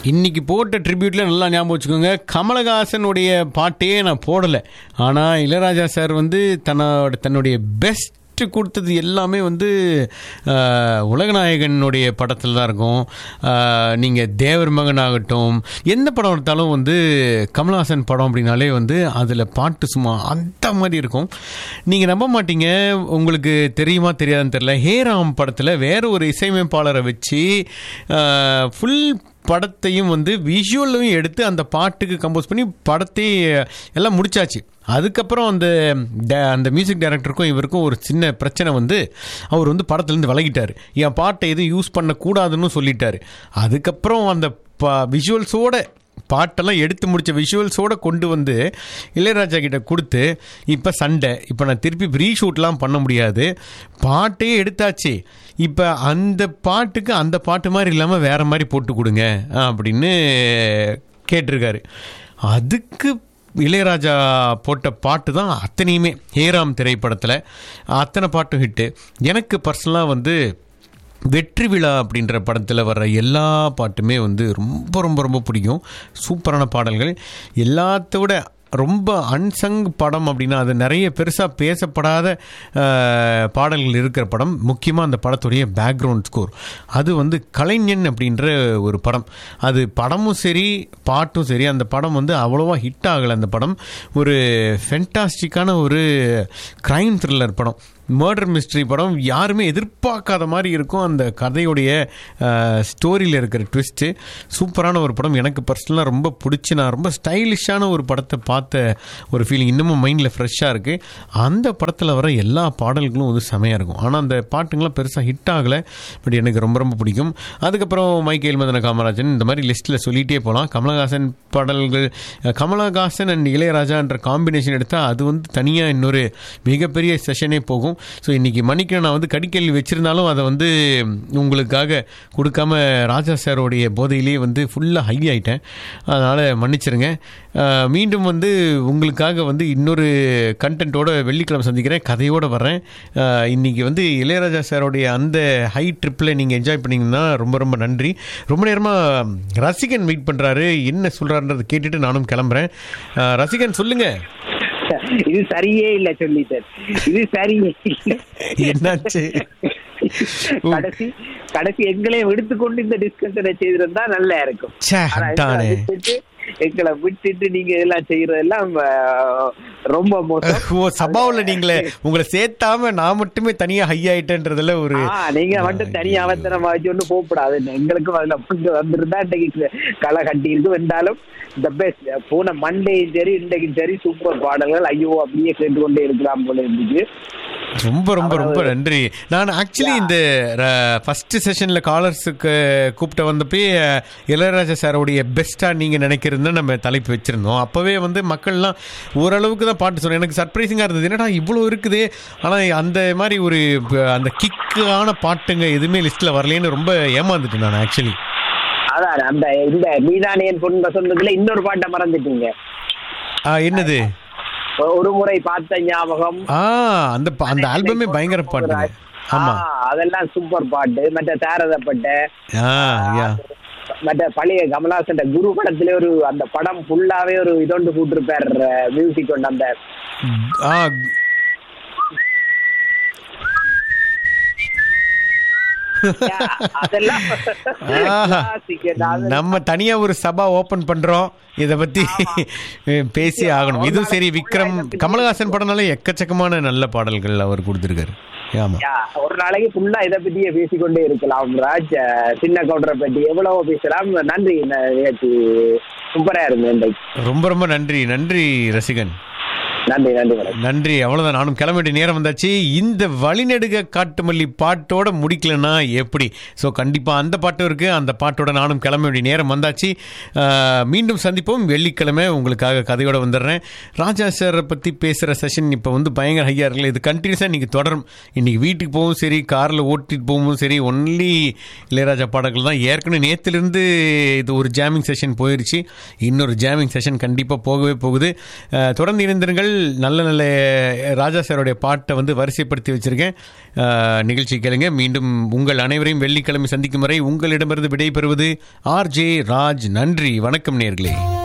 இன்னைக்கு போட்ட ட்ரிபியூட்ல நல்லா ஞாபகம் வச்சுக்கோங்க கமலஹாசனுடைய பாட்டையே நான் போடலை ஆனால் இளையராஜா சார் வந்து தன்னோட தன்னுடைய பெஸ்ட் கொடுத்தது எல்லாமே வந்து ஆஹ், உலகநாயகனுடைய படத்தில் தான் இருக்கும் நீங்கள் தேவர் மகன் ஆகட்டும் எந்த படம் எடுத்தாலும் வந்து கமலஹாசன் படம் அப்படின்னாலே வந்து அதில் பாட்டு சும்மா அந்த மாதிரி இருக்கும் நீங்கள் நம்ப மாட்டீங்க உங்களுக்கு தெரியுமா தெரியாதுன்னு தெரியல ஹேராம் படத்தில் வேற ஒரு இசையமைப்பாளரை வச்சு ஃபுல் படத்தையும் வந்து விஷுவலையும் எடுத்து அந்த பாட்டுக்கு கம்போஸ் பண்ணி படத்தை எல்லாம் முடிச்சாச்சு அதுக்கப்புறம் அந்த ட- அந்த மியூசிக் டைரக்டருக்கும் இவருக்கும் ஒரு சின்ன பிரச்சனை வந்து அவர் வந்து படத்துலேருந்து விலகிட்டார் என் பாட்டை எதுவும் யூஸ் பண்ணக்கூடாதுன்னு சொல்லிட்டாரு அதுக்கப்புறம் அந்த விஷுவல்ஸோட பாட்டெல்லாம் எடுத்து முடிச்ச விஷுவல்ஸோட கொண்டு வந்து இளையராஜா கிட்ட கொடுத்து இப்போ சண்டை இப்போ நான் திருப்பி ரீஷூட்லாம் பண்ண முடியாது பாட்டே எடுத்தாச்சு இப்போ அந்த பாட்டுக்கு அந்த பாட்டு மாதிரி இல்லாமல் வேற மாதிரி போட்டு கொடுங்க அப்படின்னு கேட்டிருக்காரு அதுக்கு இளையராஜா போட்ட பாட்டு தான் அத்தனையுமே ஹேராம் திரைப்படத்தில் அத்தனை பாட்டும் ஹிட்டு எனக்கு பர்சனலாக வந்து வெற்றி விழா அப்படின்ற படத்தில் வர்ற எல்லா பாட்டுமே வந்து ரொம்ப ரொம்ப ரொம்ப பிடிக்கும் சூப்பரான பாடல்கள் எல்லாத்த விட ரொம்ப அன்சங் படம் அப்படின்னா அது நிறைய பெருசாக பேசப்படாத அஹ், பாடல்கள் இருக்கிற படம் முக்கியமாக அந்த படத்துடைய பேக்ரவுண்ட் ஸ்கோர் அது வந்து கலைஞன் அப்படின்ற ஒரு படம் அது படமும் சரி பாட்டும் சரி அந்த படம் வந்து அவ்வளோவா ஹிட் ஆகலை அந்த படம் ஒரு ஃபென்டாஸ்டிக்கான ஒரு க்ரைம் த்ரில்லர் படம் மர்டர் மிஸ்ட்ரி படம் யாருமே எதிர்பார்க்காத மாதிரி இருக்கும் அந்த கதையுடைய ஸ்டோரியில் இருக்கிற ட்விஸ்ட்டு சூப்பரான ஒரு படம் எனக்கு பர்சனலாக ரொம்ப பிடிச்சி நான் ரொம்ப ஸ்டைலிஷான ஒரு படத்தை பார்த்த ஒரு ஃபீலிங் இன்னமும் மைண்டில் ஃப்ரெஷ்ஷாக இருக்குது அந்த படத்தில் வர எல்லா பாடல்களும் வந்து செமையாக இருக்கும் ஆனால் அந்த பாட்டுங்களாம் பெருசாக ஹிட் ஆகலை பட் எனக்கு ரொம்ப ரொம்ப பிடிக்கும் அதுக்கப்புறம் மைக்கேல் மதன காமராஜன் இந்த மாதிரி லிஸ்ட்டில் சொல்லிகிட்டே போகலாம் கமலஹாசன் பாடல்கள் அஹ், கமலஹாசன் அண்ட் இளையராஜான்ற காம்பினேஷன் எடுத்தால் அது வந்து தனியாக இன்னொரு மிகப்பெரிய செஷனே போகும் ஸோ இன்றைக்கி மணிக்கு நான் வந்து கடிக்கேள்வி வச்சுருந்தாலும் அதை வந்து உங்களுக்காக கொடுக்காம ராஜா சாரோடைய போதையிலே வந்து ஃபுல்லாக ஹை ஆயிட்டேன் அதனால் மன்னிச்சிருங்க அஹ், மீண்டும் வந்து உங்களுக்காக வந்து இன்னொரு கண்டென்ட்டோட வெள்ளிக்கிழமை சந்திக்கிறேன் கதையோடு வர்றேன் அஹ், இன்னைக்கு வந்து இளையராஜா சாரோடைய அந்த ஹை ட்ரிப்பில் நீங்கள் என்ஜாய் பண்ணீங்கன்னா ரொம்ப ரொம்ப நன்றி ரொம்ப நேரமாக ரசிகன் வெயிட் பண்ணுறாரு என்ன சொல்கிறாருன்றதை கேட்டுட்டு நானும் கிளம்புறேன் அஹ், ரசிகன் சொல்லுங்கள் இது சரியே இல்ல சொல்லிட்டேன் இது சரியே இல்ல என்னாச்சு கடைசி கடைசி எங்களையும் எடுத்துக்கொண்டு இந்த டிஸ்கஷனை செய்திருந்தா நல்லா இருக்கும் ச்சே, ஆனா எங்களை அதானே. விட்டுட்டு எங்களை விட்டுட்டு நீங்க இதெல்லாம் செய்யறதெல்லாம் ஆஹ், ரொம்ப மோசம் ஓ சபாவில் நீங்களே உங்களை சேர்த்தாம நான் மட்டுமே தனியா ஹை ஆயிட்டேன்றதுல ஒரு ஆ, நீங்க மட்டும் தனி அவசரமா வச்சு ஒண்ணு போகக்கூடாது எங்களுக்கும் அதுல வந்து வந்திருந்தா இன்னைக்கு களை கட்டி இருக்கு வென்றாலும் த பெஸ்ட் போன மண்டேயும் சரி இன்றைக்கு சரி சூப்பர் பாடல்கள் ஐயோ அப்படியே கேட்டுக்கொண்டே இருக்கலாம் போல இருந்துச்சு ரொம்ப ரொம்ப ரொம்ப நன்றி நான் ஆக்சுவலி இந்த ஃபர்ஸ்ட் செஷன்ல காலர்ஸுக்கு கூப்பிட்ட வந்தப்பே அஹ், இளையராஜா சாரோடைய பெஸ்டா நீங்க நினைக்கிறதுன்னு நம்ம தலைப்பு வச்சிருந்தோம் அப்பவே வந்து மக்கள்லாம் ஓரளவுக்கு தான் பாட்டு சொன்னேன் எனக்கு சர்ப்ரைசிங்கா இருந்தது என்னடா இவ்வளோ இருக்குது ஆனா அந்த மாதிரி ஒரு ப- அந்த கிக்கான பாட்டுங்க எதுவுமே லிஸ்ட்ல வரலேன்னு ரொம்ப ஏமாந்துட்டேன் நான் ஆக்சுவலி அதான் அந்த இந்த நீதானேன் பொண்ணு சொன்னதுல இன்னொரு பாட்டை மறந்துட்டீங்க என்னது ஒரு முறை பார்த்த ஞாபகம் ஆ அந்த ப- அந்த ஆல்பமே பயங்கர பாட்டுங்க ஆமா ஆ, அதெல்லாம் சூப்பர் பாட்டு மற்ற தாரதப்பட்ட ஆ யா மற்ற பழைய கமலாசன் குரு படத்துல ஒரு அந்த படம் ஃபுல்லாவே ஒரு இதொண்டு கூட்டிருப்பார் மியூசிக் கொண்டு அந்த ஆ அதெல்லாம் ஆஹா. classic. அது- நம்ம தனியா ஒரு சபா ஓபன் பண்றோம் இத பத்தி பேசி ஆகணும் இதுவும் சரி விக்ரம் கமலஹாசன் படம்னாலே எக்கச்சக்கமான நல்ல பாடல்கள் அவர் கொடுத்திருக்காரு ஆமா யா, ஒரு நாளைக்கு ஃபுல்லா இதை பத்தியே பேசிக்கொண்டே இருக்கலாம் ராஜ் அஹ், சின்ன கவுண்டரை பத்தி எவ்வளவோ பேசலாம் நன்றி ந- நிகழ்ச்சி சூப்பரா இருந்தது இன்றைக்கு ரொம்ப ரொம்ப நன்றி நன்றி ரசிகன் நன்றி நன்றி மேடம் நன்றி அவ்வளவுதான் நானும் கிளம்ப வேண்டிய நேரம் வந்தாச்சு இந்த வழிநெடுக காட்டுமல்லி பாட்டோட முடிக்கலன்னா எப்படி ஸோ கண்டிப்பாக அந்த பாட்டும் இருக்கு அந்த பாட்டோட நானும் கிளம்ப வேண்டிய நேரம் வந்தாச்சு ஆஹ், மீண்டும் சந்திப்போம் வெள்ளிக்கிழமை உங்களுக்காக கதையோட வந்துடுறேன் ராஜா சாரை பற்றி பேசுகிற செஷன் இப்போ வந்து பயங்கர ஹையாக இருக்குல்ல இது கண்டினியூஸாக இன்னைக்கு தொடரும் இன்னைக்கு வீட்டுக்கு போகவும் சரி காரில் ஓட்டிட்டு போகவும் சரி ஒன்லி இளையராஜா பாடல்கள் தான் ஏற்கனவே நேற்றுலேருந்து இது ஒரு ஜாமிங் செஷன் போயிருச்சு இன்னொரு ஜாமிங் செஷன் கண்டிப்பாக போகவே போகுது அஹ், தொடர்ந்து இணைந்திருங்கள் நல்ல நல்ல ராஜா சாருடைய பாட்டை வந்து வரிசைப்படுத்தி வச்சிருக்கேன் அஹ், நிகழ்ச்சி கேளுங்க மீண்டும் உங்கள் அனைவரையும் வெள்ளிக்கிழமை சந்திக்கும் வரை உங்களிடமிருந்து விடைபெறுவது ஆர்ஜே ராஜ் நன்றி வணக்கம் நேர்களே